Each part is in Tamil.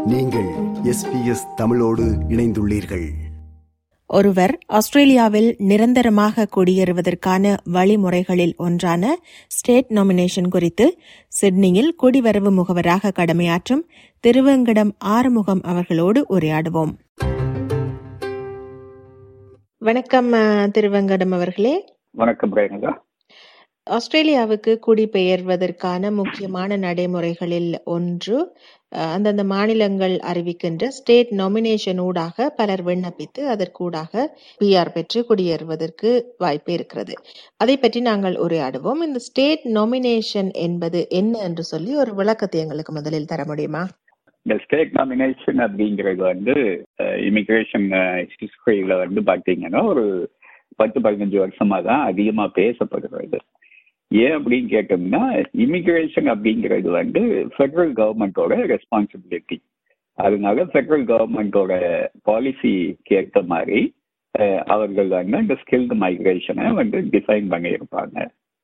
நீங்கள் எஸ்பிஎஸ் தமிழோடு இணைந்துள்ளீர்கள் ஒருவர் ஆஸ்திரேலியாவில் நிரந்தரமாக குடியேறுவதற்கான வழிமுறைகளில் ஒன்றான ஸ்டேட் நாமினேஷன் குறித்து சிட்னியில் குடிவரவு முகவராக கடமையாற்றும் திருவேங்கடம் ஆறுமுகம் அவர்களோடு உரையாடுவோம் வணக்கம் அஹ், திருவேங்கடம் அவர்களே வணக்கம் ரேணுகா ஆஸ்திரேலியாவுக்கு குடிபெயர்வதற்கான முக்கியமான நடைமுறைகளில் ஒன்று அஹ், அந்தந்த மாநிலங்கள் அறிவிக்கின்ற ஸ்டேட் நாமினேஷன் ஊடாக பலர் விண்ணப்பித்து அதற்கூடாக பிஆர் பெற்று குடியேறுவதற்கு வாய்ப்பு இருக்கிறது அதை பற்றி நாங்கள் உரையாடுவோம் இந்த ஸ்டேட் நாமினேஷன் என்பது என்ன என்று சொல்லி ஒரு விளக்கத்தை எங்களுக்கு முதலில் தர முடியுமா இந்த ஸ்டேட் நாமினேஷன் அப்படிங்கிறது வந்து இமிகிரேஷன் ஹிஸ்டரியில வந்து பார்த்தீங்கன்னா ஒரு பத்து பதினஞ்சு வருஷமா தான் அதிகமா பேசப்படுகிறது ஏன் அப்படின்னு கேட்டோம்னா இமிகிரேஷன் அப்படிங்கிறது வந்து ஃபெடரல் கவர்மெண்டோட ரெஸ்பான்சிபிலிட்டி அதனால ஃபெடரல் கவர்மெண்டோட பாலிசிக்கு ஏற்ற மாதிரி அஹ், அவர்கள் வந்து இந்த ஸ்கில்டு மைக்ரேஷனை வந்து டிஃபைன் பண்ணியிருப்பாங்க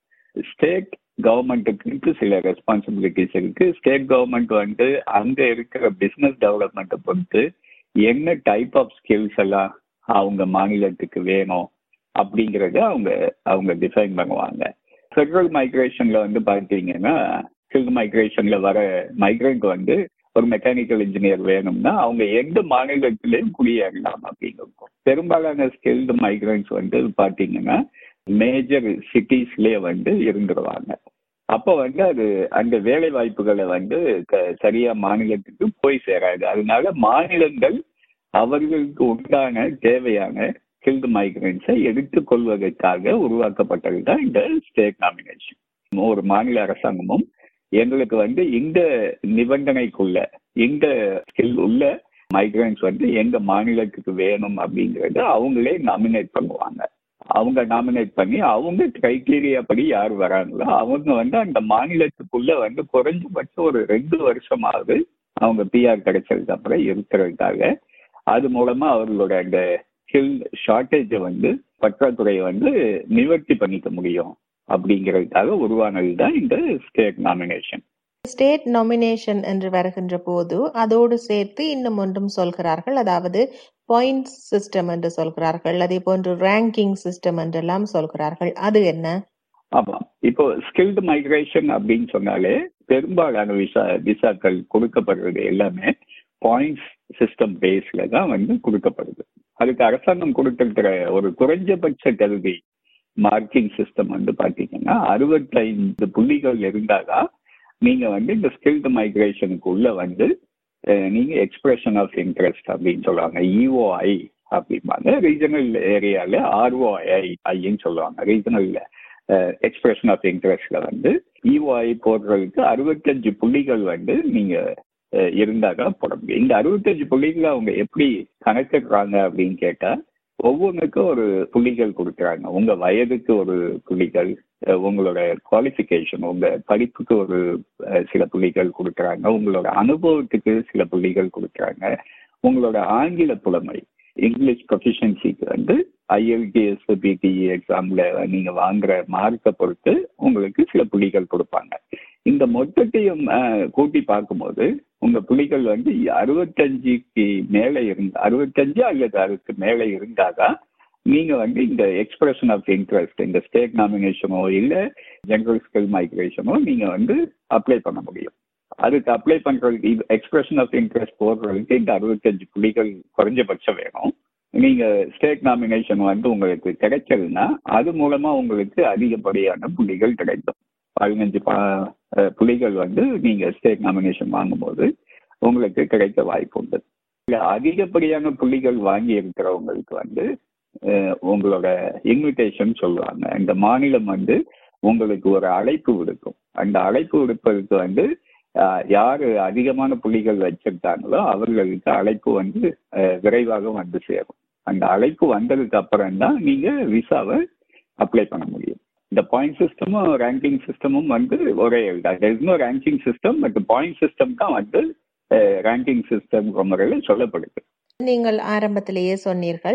ஸ்டேட் கவர்மெண்ட்டுக்கு சில ரெஸ்பான்சிபிலிட்டிஸ் இருக்கு ஸ்டேட் கவர்மெண்ட் வந்து அங்க இருக்கிற பிசினஸ் டெவலப்மெண்ட்டை பொறுத்து என்ன டைப் ஆஃப் ஸ்கில்ஸ் எல்லாம் அவங்க மாநிலத்துக்கு வேணும் அப்படிங்கறத அவங்க அவங்க டிஃபைன் பண்ணுவாங்க ஃபெடரல் மைக்ரேஷன்ல வந்து பார்த்தீங்கன்னா ஸ்கில்டு மைக்ரேஷன்ல வர மைக்ரண்ட் வந்து ஒரு மெக்கானிக்கல் இன்ஜினியர் வேணும்னா அவங்க எந்த மாநிலத்திலையும் குடியேறலாம் அப்படிங்கிறோம் பெரும்பாலான ஸ்கில்டு மைக்ரண்ட்ஸ் வந்து பார்த்தீங்கன்னா மேஜர் சிட்டிஸ்லயே வந்து இருந்துருவாங்க அப்போ வந்து அது அந்த வேலை வாய்ப்புகளை வந்து க- சரியா மாநிலத்துக்கு போய் சேராது அதனால மாநிலங்கள் அவர்களுக்கு உண்டான தேவையான ஸ்கில்டு மைக்ரன்ஸை எடுத்துக்கொள்வதற்காக உருவாக்கப்பட்டது தான் இந்த ஸ்டேட் நாமினேஷன் ஒரு மாநில அரசாங்கமும் எங்களுக்கு வந்து இந்த நிபந்தனைக்குள்ள இந்த ஸ்கில் உள்ள மைக்ரன்ஸ் வந்து எங்க மாநிலத்துக்கு வேணும் அப்படிங்கறத அவங்களே நாமினேட் பண்ணுவாங்க அவங்க நாமினேட் பண்ணி அவங்க கிரைட்டீரியா படி யார் வராங்களோ அவங்க வந்து அந்த மாநிலத்துக்குள்ள வந்து குறைஞ்சபட்சம் ஒரு ரெண்டு வருஷமாவது அவங்க பிஆர் கிடைச்சதுக்கு அப்புறம் இருக்கிறதுக்காக அது மூலமா அவர்களோட அந்த ஸ்கில் ஷார்ட்டேஜை வந்து பற்றாக்குறையை வந்து நிவர்த்தி பண்ணிக்க முடியும் அப்படிங்கிறதுக்காக உருவானது தான் இந்த ஸ்டேட் நாமினேஷன் ஸ்டேட் நாமினேஷன் என்று வருகின்ற போது அதோடு சேர்த்து இன்னும் ஒன்றும் சொல்கிறார்கள் அதாவது பாயிண்ட்ஸ் சிஸ்டம் என்று சொல்கிறார்கள் அதே போன்று ரேங்கிங் சிஸ்டம் என்றெல்லாம் சொல்கிறார்கள் அது என்ன ஆமா இப்போ ஸ்கில்டு மைக்ரேஷன் அப்படின்னு சொன்னாலே பெரும்பாலான விசா விசாக்கள் கொடுக்கப்படுறது எல்லாமே பாயிண்ட்ஸ் சிஸ்டம் பேஸ்ல தான் வந்து கொடுக்கப்படுது அதுக்கு அரசாங்கம் கொடுத்திருக்கிற ஒரு குறைஞ்சபட்ச கல்வி மார்க்கிங் சிஸ்டம் வந்து பாத்தீங்கன்னா அறுபத்தைந்து புள்ளிகள் இருந்தாதான் நீங்க வந்து இந்த ஸ்கில்டு மைக்ரேஷனுக்கு உள்ள வந்து அஹ், நீங்க எக்ஸ்பிரஷன் ஆஃப் இன்ட்ரெஸ்ட் அப்படின்னு சொல்லுவாங்க இஓஐ அப்படிம்பாங்க ரீஜனல் ஏரியால ஆர்ஓஐ ஐன்னு சொல்லுவாங்க ரீஜனல் எக்ஸ்பிரஷன் ஆஃப் இன்ட்ரெஸ்ட்ல வந்து இஓஐ போடுறதுக்கு அறுபத்தஞ்சு புள்ளிகள் வந்து நீங்க அஹ், இருந்தாதான் போட முடியும் இந்த அறுபத்தஞ்சு புள்ளிகளை அவங்க எப்படி கணக்கிடுறாங்க அப்படின்னு கேட்டா ஒவ்வொன்றுக்கும் ஒரு புள்ளிகள் கொடுக்குறாங்க உங்க வயதுக்கு ஒரு புள்ளிகள் அஹ், உங்களோட குவாலிஃபிகேஷன் உங்க படிப்புக்கு ஒரு அஹ், சில புள்ளிகள் கொடுக்குறாங்க உங்களோட அனுபவத்துக்கு சில புள்ளிகள் கொடுக்குறாங்க உங்களோட ஆங்கில புலமை இங்கிலீஷ் ப்ரொஃபிஷியன்சிக்கு வந்து ஐஎல்டிஎஸ் பிடிஇ எக்ஸாம்ல நீங்க வாங்குற மார்க்கை பொறுத்து உங்களுக்கு சில புள்ளிகள் கொடுப்பாங்க இந்த மொத்தத்தையும் அஹ், கூட்டி பார்க்கும்போது உங்க புள்ளிகள் வந்து அறுபத்தஞ்சுக்கு மேல இருந்த அறுபத்தஞ்சு அல்லது அதுக்கு மேல இருந்தாதான் நீங்க வந்து இந்த எக்ஸ்பிரஷன் ஆஃப் இன்ட்ரெஸ்ட் இந்த ஸ்டேட் நாமினேஷனோ இல்ல ஜெனரல் ஸ்கில் மைக்ரேஷனோ நீங்க வந்து அப்ளை பண்ண முடியும் அதுக்கு அப்ளை பண்றதுக்கு எக்ஸ்பிரஷன் ஆஃப் இன்ட்ரெஸ்ட் போடுறதுக்கு இந்த அறுபத்தஞ்சு புள்ளிகள் குறைஞ்சபட்சம் வேணும் நீங்க ஸ்டேட் நாமினேஷன் வந்து உங்களுக்கு கிடைச்சதுன்னா அது மூலமா உங்களுக்கு அதிகப்படியான புள்ளிகள் கிடைக்கும் பதினஞ்சு ப- அஹ் புள்ளிகள் வந்து நீங்க ஸ்டேட் நாமினேஷன் வாங்கும்போது உங்களுக்கு கிடைக்க வாய்ப்பு உண்டு இல்ல அதிகப்படியான புள்ளிகள் வாங்கி இருக்கிறவங்களுக்கு வந்து அஹ், உங்களோட இன்விடேஷன் சொல்லுவாங்க இந்த மாநிலம் வந்து உங்களுக்கு ஒரு அழைப்பு விடுக்கும் அந்த அழைப்பு விடுப்பதற்கு வந்து அஹ், யாரு அதிகமான புள்ளிகள் வச்சிருக்காங்களோ அவர்களுக்கு அழைப்பு வந்து அஹ், விரைவாக வந்து சேரும் அந்த அழைப்பு வந்ததுக்கு அப்புறம் தான் நீங்க விசாவை அப்ளை பண்ண முடியும் இந்த பாயிண்ட் சிஸ்டமும் ரேங்கிங் சிஸ்டமும் வந்து ஒரே இன்னும் ranking system but point system தான் வந்து ரேங்கிங் சிஸ்டம் முறையில் சொல்லப்படுது நீங்கள் ஆரம்பத்திலேயே சொன்னீர்கள்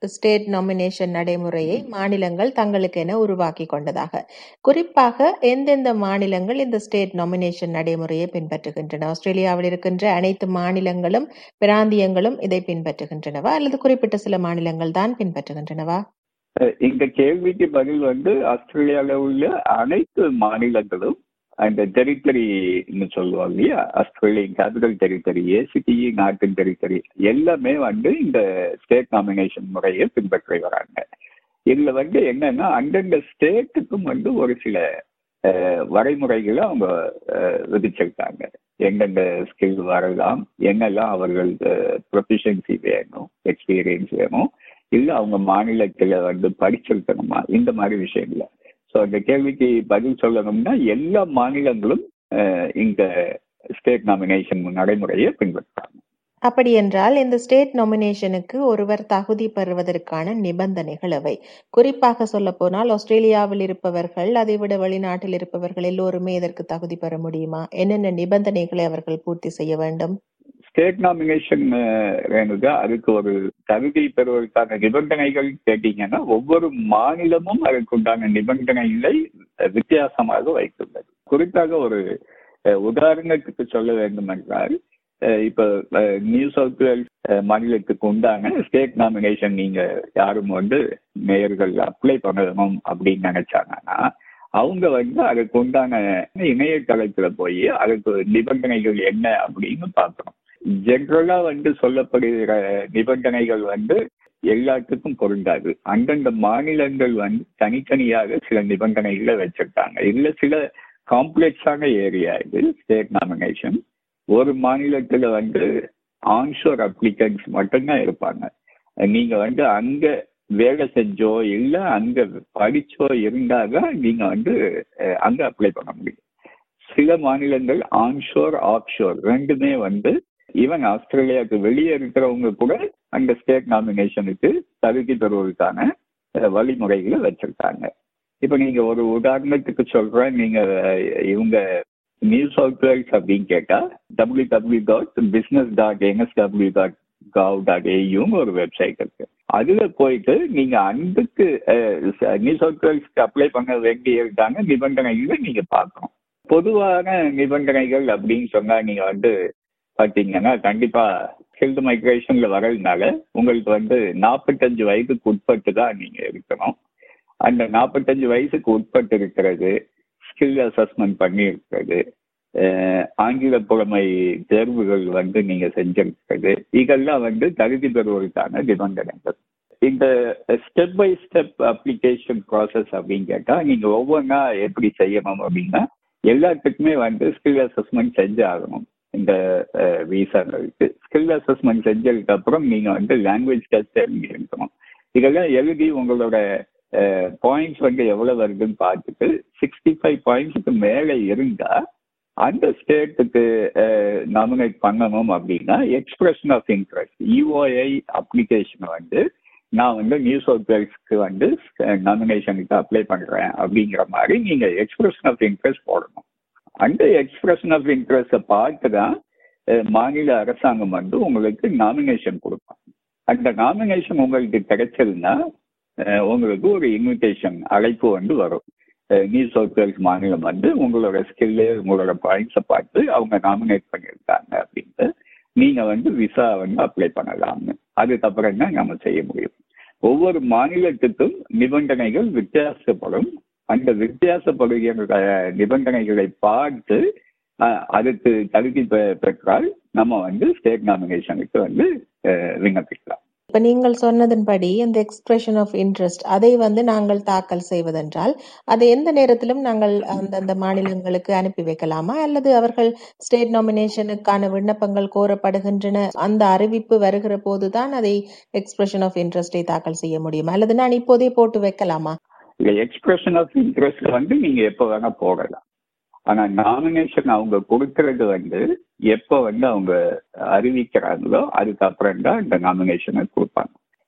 ஸ்டேட் நாமினேஷன் நடைமுறையை மாநிலங்கள் தங்களுக்கென உருவாக்கி கொண்டதாக குறிப்பாக எந்தெந்த மாநிலங்கள் இந்த ஸ்டேட் நாமினேஷன் நடைமுறையை பின்பற்றுகின்றன ஆஸ்திரேலியாவில் இருக்கின்ற அனைத்து மாநிலங்களும் பிராந்தியங்களும் இதை பின்பற்றுகின்றனவா அல்லது குறிப்பிட்ட சில மாநிலங்கள் தான் பின்பற்றுகின்றனவா அஹ் இந்த கேள்விக்கு பதில் வந்து ஆஸ்திரேலியாவில் உள்ள அனைத்து மாநிலங்களும் அந்த டெரிட்டரின்னு சொல்லுவாங்க இல்லையா Australian Capital Territory ACT Northern Territory எல்லாமே வந்து இந்த ஸ்டேட் நாமினேஷன் முறையை பின்பற்றி வராங்க இதுல வந்து என்னன்னா அந்தந்த ஸ்டேட்டுக்கும் வந்து ஒரு சில அஹ், வரைமுறைகளை அவங்க அஹ், விதிச்சிருக்காங்க எந்தெந்த ஸ்கில் வரலாம் என்னெல்லாம் அவர்களுக்கு ப்ரொஃபிஷியன்சி வேணும் எக்ஸ்பீரியன்ஸ் வேணும் இல்ல அவங்க மாநிலத்துல வந்து படிச்சிருக்கணுமா இந்த மாதிரி விஷயங்கள ஸோ அந்த கேள்விக்கு பதில் சொல்லணும்னா எல்லா மாநிலங்களும் அஹ், இந்த ஸ்டேட் நாமினேஷன் நடைமுறையை பின்பற்றுறாங்க அப்படி என்றால் இந்த ஸ்டேட் நாமினேஷனுக்கு ஒருவர் தகுதி பெறுவதற்கான நிபந்தனைகள் அவை குறிப்பாக சொல்ல போனால் ஆஸ்திரேலியாவில் இருப்பவர்கள் அதைவிட வெளிநாட்டில் இருப்பவர்கள் எல்லோருமே இதற்கு தகுதி பெற முடியுமா என்னென்ன நிபந்தனைகளை அவர்கள் பூர்த்தி செய்ய வேண்டும் ஸ்டேட் நாமினேஷன் ரேணுகா அதுக்கு ஒரு தகுதி பெறுவதற்கான நிபந்தனைகள் கேட்டீங்கன்னா ஒவ்வொரு மாநிலமும் அதற்குண்டான நிபந்தனைகளை அஹ், வித்தியாசமாக வைத்துள்ளது குறிப்பாக ஒரு அஹ், உதாரணத்துக்கு சொல்ல வேண்டும் என்றால் அஹ், இப்ப அஹ், நியூ சவுத் வேல்ஸ் அஹ், மாநிலத்துக்கு உண்டான ஸ்டேட் நாமினேஷன் நீங்க யாரும் வந்து நேயர்கள் அப்ளை பண்ணணும் அப்படின்னு நினைச்சாங்கன்னா அவங்க வந்து அதுக்கு உண்டான இணையதளத்துல போய் அதுக்கு நிபந்தனைகள் என்ன அப்படின்னு பார்க்கணும் ஜென்ரலா வந்து சொல்லப்படுகிற நிபந்தனைகள் வந்து எல்லாத்துக்கும் பொருந்தாது அந்தந்த மாநிலங்கள் வந்து தனித்தனியாக சில நிபந்தனைகளை வச்சிருக்காங்க இதுல சில காம்ப்ளெக்ஸான ஏரியா இது ஸ்டேட் நாமினேஷன் ஒரு மாநிலத்துல வந்து ஆன்ஷோர் அப்ளிகன்ஸ் மட்டும்தான் இருப்பாங்க நீங்க வந்து அங்க வேலை செஞ்சோ இல்ல அங்க படிச்சோ இருந்தாதான் நீங்க வந்து அஹ், அங்க அப்ளை பண்ண முடியும் சில மாநிலங்கள் ஆன்ஷோர் ஆஃப்ஷோர் ரெண்டுமே வந்து ஈவன் ஆஸ்திரேலியாவுக்கு வெளியே இருக்கிறவங்க கூட அந்த ஸ்டேட் நாமினேஷனுக்கு தகுதி பெறுவதற்கான அஹ், வழிமுறைகளை வச்சிருக்காங்க இப்ப நீங்க ஒரு உதாரணத்துக்கு சொல்றேன் நீங்க அஹ், இவங்க நியூ சவுத் வேல்ஸ் அப்படின்னு கேட்டா W W dot business dot NSW dot gov dot ஏயுன்னு ஒரு வெப்சைட் இருக்கு அதுல போயிட்டு நீங்க அந்துக்கு நியூ சவுத் வேல்ஸ்க்கு அப்ளை பண்ண வேண்டியிருக்காங்க நிபந்தனைகளை நீங்க பார்க்கணும் பொதுவான நிபந்தனைகள் அப்படின்னு சொன்னா நீங்க வந்து பாத்தீங்கன்னா கண்டிப்பா ஹெல்த் மைக்ரேஷன்ல வர்றதுனால உங்களுக்கு வந்து நாற்பத்தஞ்சு வயதுக்கு உட்பட்டு தான் நீங்க இருக்கணும் அந்த நாற்பத்தஞ்சு வயசுக்கு உட்பட்டு இருக்கிறது ஸ்கில் அசஸ்மெண்ட் பண்ணி இருக்கிறது அஹ், ஆங்கில புலமை தேர்வுகள் வந்து நீங்க செஞ்சிருக்கிறது இதெல்லாம் வந்து தகுதி பெறுவதற்கான நிபந்தனைகள் இந்த step by step application process அப்படின்னு கேட்டா நீங்க ஒவ்வொன்றா எப்படி செய்யணும் அப்படின்னா எல்லாத்துக்குமே வந்து ஸ்கில் அசஸ்மெண்ட் செஞ்சு ஆகணும் இந்த விசாங்களுக்கு ஸ்கில் அசஸ்மெண்ட் செஞ்சதுக்கு அப்புறம் நீங்க வந்து லாங்குவேஜ் டெஸ்ட் எழுதி இருக்கணும் இதெல்லாம் எழுதி உங்களோட பாயிண்ட்ஸ் வந்து எவ்வளவு வருதுன்னு பார்த்துட்டு சிக்ஸ்டி ஃபைவ் பாயிண்ட்ஸுக்கு மேலே இருந்தா அந்த ஸ்டேட்டுக்கு நாமினேட் பண்ணணும் அப்படின்னா expression of interest EOI application வந்து நான் வந்து நியூ சவுத் வேல்ஸ்க்கு வந்து நாமினேஷனுக்கு அப்ளை பண்றேன் அப்படிங்கிற மாதிரி நீங்க எக்ஸ்பிரஷன் ஆஃப் இன்ட்ரெஸ்ட் போடணும் அந்த எக்ஸ்பிரஷன் ஆஃப் இன்ட்ரெஸ்ட்டை பார்த்து தான் அஹ், மாநில அரசாங்கம் வந்து உங்களுக்கு நாமினேஷன் கொடுப்பாங்க அந்த நாமினேஷன் உங்களுக்கு கிடைச்சதுன்னா அஹ், உங்களுக்கு ஒரு இன்விடேஷன் அழைப்பு வந்து வரும் அஹ், நியூ சவுத் வேல்ஸ் மாநிலம் வந்து உங்களோட ஸ்கில்லு உங்களோட பாயிண்ட்ஸை பார்த்து அவங்க நாமினேட் பண்ணியிருக்காங்க அப்படின்ட்டு நீங்க வந்து விசா வந்து அப்ளை பண்ணலாம்னு அதுக்கப்புறம் தான் நம்ம செய்ய முடியும் ஒவ்வொரு மாநிலத்துக்கும் நிபந்தனைகள் வித்தியாசப்படும் அந்த வித்தியாசப்படுகிற நிபந்தனைகளை பார்த்து அஹ், அதுக்கு தகுதி பெ- பெற்றால் நம்ம வந்து ஸ்டேட் நாமினேஷனுக்கு வந்து அஹ், விண்ணப்பிக்கலாம் இப்ப நீங்கள் சொன்னதன்படி இந்த எக்ஸ்பிரஷன் ஆஃப் இன்ட்ரெஸ்ட் அதை வந்து நாங்கள் தாக்கல் செய்வதென்றால் அதை எந்த நேரத்திலும் நாங்கள் அந்தந்த மாநிலங்களுக்கு அனுப்பி வைக்கலாமா அல்லது அவர்கள் ஸ்டேட் நாமினேஷனுக்கான விண்ணப்பங்கள் கோரப்படுகின்றன அந்த அறிவிப்பு வருகிற போதுதான் அதை எக்ஸ்பிரஷன் ஆஃப் இன்ட்ரெஸ்டை தாக்கல் செய்ய முடியுமா அல்லது நான் இப்போதே போட்டு வைக்கலாமா இந்த எக்ஸ்பிரஷன் ஆஃப் இன்ட்ரெஸ்ட் வந்து நீங்க எப்போ வேணா போடலாம் ஆனா நாமினேஷன் அவங்க கொடுக்கறது வந்து எப்போ வந்து அவங்க அறிவிக்கிறாங்களோ அதுக்கப்புறம் தான் இந்த நாமினேஷனை கொடுப்பாங்க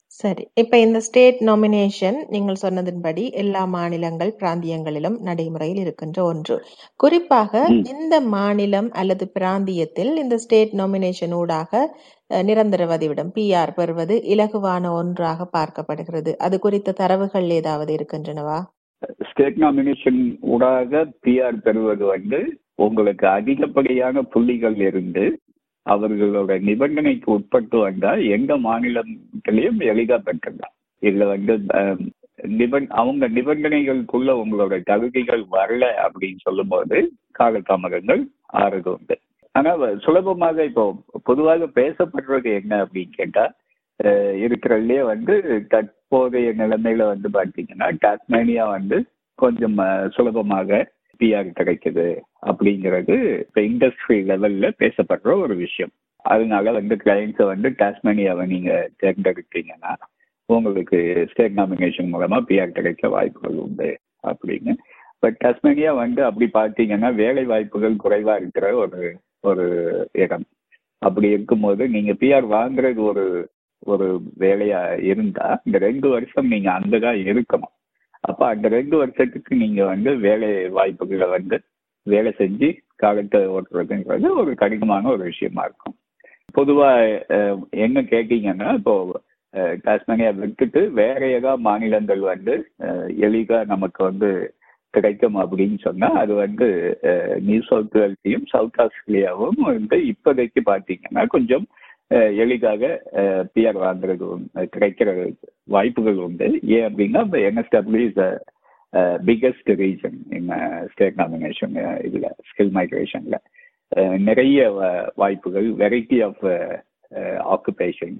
சரி இப்ப இந்த ஸ்டேட் நாமினேஷன் நீங்கள் சொன்னதின்படி எல்லா மாநிலங்கள் பிராந்தியங்களிலும் நடைமுறையில் இருக்கின்ற ஒன்று குறிப்பாக ம். இந்த மாநிலம் அல்லது பிராந்தியத்தில் இந்த ஸ்டேட் நாமினேஷன் ஊடாக அஹ், நிரந்தர வதிவிடம் பிஆர் பெறுவது இலகுவான ஒன்றாக பார்க்கப்படுகிறது அது குறித்த தரவுகள் ஏதாவது இருக்கின்றனவா ஸ்டேட் நாமினேஷன் ஊடாக பிஆர் பெறுவது வந்து உங்களுக்கு அதிகப்படியான புள்ளிகள் இருந்து அவர்களோட நிபந்தனைக்கு உட்பட்டு வந்தால் எந்த மாநிலத்திலையும் எளிதா பெற்றலாம் இதுல வந்து அஹ், நிபந் அவங்க நிபந்தனைகளுக்குள்ள உங்களோட தகுதிகள் வரல அப்படின்னு சொல்லும்போது காலதாமதங்கள் ஆறுது உண்டு ஆனா வ- சுலபமாக இப்போ பொதுவாக பேசப்படுறது என்ன அப்படின்னு கேட்டா அஹ், இருக்கிறதுலயே வந்து தற்போதைய நிலைமையில வந்து பாத்தீங்கன்னா டாஸ்மேனியா வந்து கொஞ்சம் அஹ், சுலபமாக பிஆர் கிடைக்குது அப்படிங்கிறது இப்போ இண்டஸ்ட்ரி லெவல்ல பேசப்படுற ஒரு விஷயம் அதனால வந்து கிளைண்ட்ஸை வந்து டாஸ்மேனியாவை நீங்க தேர்ந்தெடுத்தீங்கன்னா உங்களுக்கு ஸ்டேட் நாமினேஷன் மூலமா பிஆர் கிடைக்க வாய்ப்புகள் உண்டு அப்படின்னு பட் டாஸ்மேனியா வந்து அப்படி பார்த்தீங்கன்னா வேலை வாய்ப்புகள் குறைவா இருக்கிற ஒரு ஒரு இடம் அப்படி இருக்கும்போது நீங்க பிஆர் வாங்குறது ஒரு ஒரு வேலையா இருந்தா இந்த ரெண்டு வருஷம் நீங்க அங்கதான் இருக்கணும் அப்ப அந்த ரெண்டு வருஷத்துக்கு நீங்க வந்து வேலை வாய்ப்புகளை வந்து வேலை செஞ்சு காலத்தை ஓட்டுறதுங்கிறது ஒரு கடினமான ஒரு விஷயமா இருக்கும் பொதுவா அஹ், என்ன கேட்டீங்கன்னா இப்போ அஹ், டாஸ்மேனியா விட்டுட்டு வேற ஏதாவது மாநிலங்கள் வந்து அஹ், எளிதா நமக்கு வந்து கிடைக்கும் அப்படின்னு சொன்னா அது வந்து அஹ், நியூ சவுத் வேல்ஸையும் சவுத் ஆஸ்திரேலியாவும் வந்து இப்போதைக்கு பார்த்தீங்கன்னா கொஞ்சம் அஹ், எளிதாக பிஆர் வாங்குறது உண்டு, கிடைக்கிற வாய்ப்புகள் உண்டு ஏன் அப்படின்னா இப்போ NSW is biggest reason in state nomination இதுல ஸ்கில் மைக்ரேஷன்ல நிறைய வ- வாய்ப்புகள் வெரைட்டி ஆஃப் ஆக்குபேஷன்ஸ்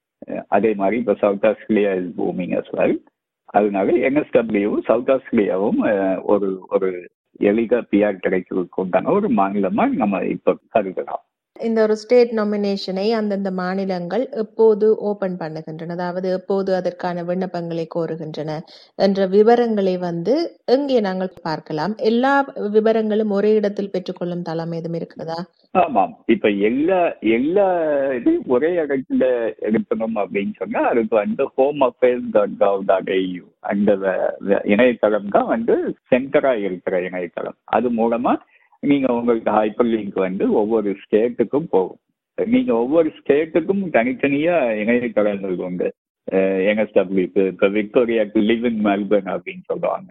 அதே மாதிரி இப்போ South Australia is booming as well அதனால என்எஸ்டபிள்யூவும் சவுத் ஆஸ்திரேலியாவும் அஹ், ஒரு ஒரு எளிதா பிஆர் கிடைக்கிறதுக்கு உண்டான ஒரு மாநிலமா நம்ம இப்போ கருதலாம் இந்த ஒரு ஸ்டேட் நாமினேஷனை அந்தந்த மாநிலங்கள் எப்போது ஓபன் பண்ணுகின்றன அதாவது எப்போது அதற்கான விண்ணப்பங்களை கோருகின்றன என்ற விவரங்களை வந்து எங்கே நாங்கள் பார்க்கலாம் எல்லா விவரங்களும் ஒரே இடத்தில் பெற்றுக்கொள்ளும் தளம் ஏதும் இருக்கிறதா ஆமாம் இப்ப எல்லா எல்லா இது ஒரே இடத்துல எடுக்கணும் அப்படின்னு சொன்னா அதுக்கு வந்து home affairs dot gov dot AU அந்த வ- வ- இணையதளம் தான் வந்து சென்டரா இருக்கிற இணையதளம் அது மூலமா நீங்க உங்களுக்கு ஹைப்பர் லிங்க் வந்து ஒவ்வொரு ஸ்டேட்டுக்கும் போகும் நீங்க ஒவ்வொரு ஸ்டேட்டுக்கும் தனித்தனியா இணையதளங்கள் உண்டு என்எஸ்டபிள்யூக்கு இப்போ விக்டோரியாக்கு லிவ் இன் மெல்பர்ன் அப்படின்னு சொல்லுவாங்க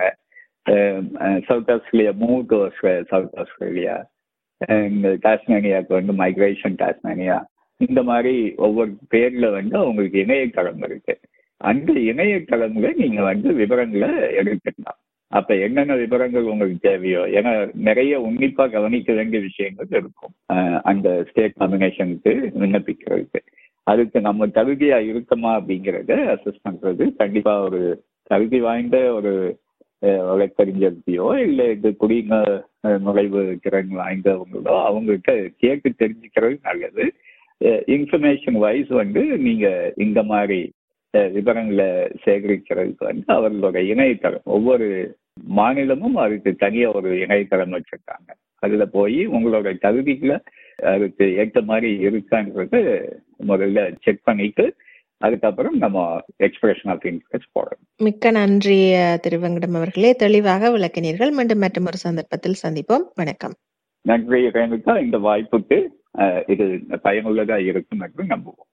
South Australia move to South Australia இந்த டாஸ்மேனியாவுக்கு வந்து மைக்ரேஷன் டாஸ்மேனியா இந்த மாதிரி ஒவ்வொரு பேர்ல வந்து உங்களுக்கு இணையதளம் இருக்கு அந்த இணையதளம்ல நீங்க வந்து விவரங்களை எடுத்துக்கலாம் அப்ப என்னென்ன விவரங்கள் உங்களுக்கு தேவையோ ஏன்னா நிறைய உன்னிப்பா கவனிக்க வேண்டிய விஷயங்கள் இருக்கும் அஹ் அந்த ஸ்டேட் நாமினேஷனுக்கு விண்ணப்பிக்கிறதுக்கு அதுக்கு நம்ம தகுதியா இருக்கமா அப்படிங்கிறத அசஸ் பண்றது கண்டிப்பா ஒரு தகுதி வாய்ந்த ஒரு அஹ், வழக்கறிஞர்த்தையோ இல்லை இது குடிங்க அஹ், நுழைவு திறன் வாய்ந்தவங்களோ அவங்ககிட்ட கேட்டு தெரிஞ்சுக்கிறது நல்லது இன்ஃபர்மேஷன் வைஸ் வந்து நீங்க இந்த மாதிரி அஹ், விவரங்களை சேகரிக்கிறதுக்கு வந்து அவர்களோட இணையதளம் ஒவ்வொரு மாநிலமும் அதுக்கு தனியா ஒரு இணையதளம் வச்சிருக்காங்க அதுல போய் உங்களோட தகுதிகளை அதுக்கு ஏற்ற மாதிரி இருக்கான்றது முதல்ல செக் பண்ணிட்டு அதுக்கப்புறம் நம்ம எக்ஸ்பிரஷன் ஆஃப் இன்ட்ரெஸ்ட் போடணும் மிக்க நன்றி அஹ், திரு வெங்கடம் அவர்களே தெளிவாக விளக்கினீர்கள் மீண்டும் மற்றும் ஒரு சந்தர்ப்பத்தில் சந்திப்போம் வணக்கம் நன்றி ரேணுகா இந்த வாய்ப்புக்கு அஹ், இது பயனுள்ளதா இருக்கும் என்று நம்புவோம்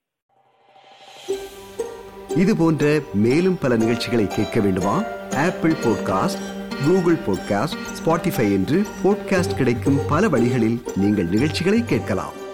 இது போன்ற மேலும் பல நிகழ்ச்சிகளை கேட்க வேண்டுமா Apple podcast Google podcast Spotify என்று பாட்காஸ்ட் கிடைக்கும் பல வழிகளில் நீங்கள் நிகழ்ச்சிகளை கேட்கலாம்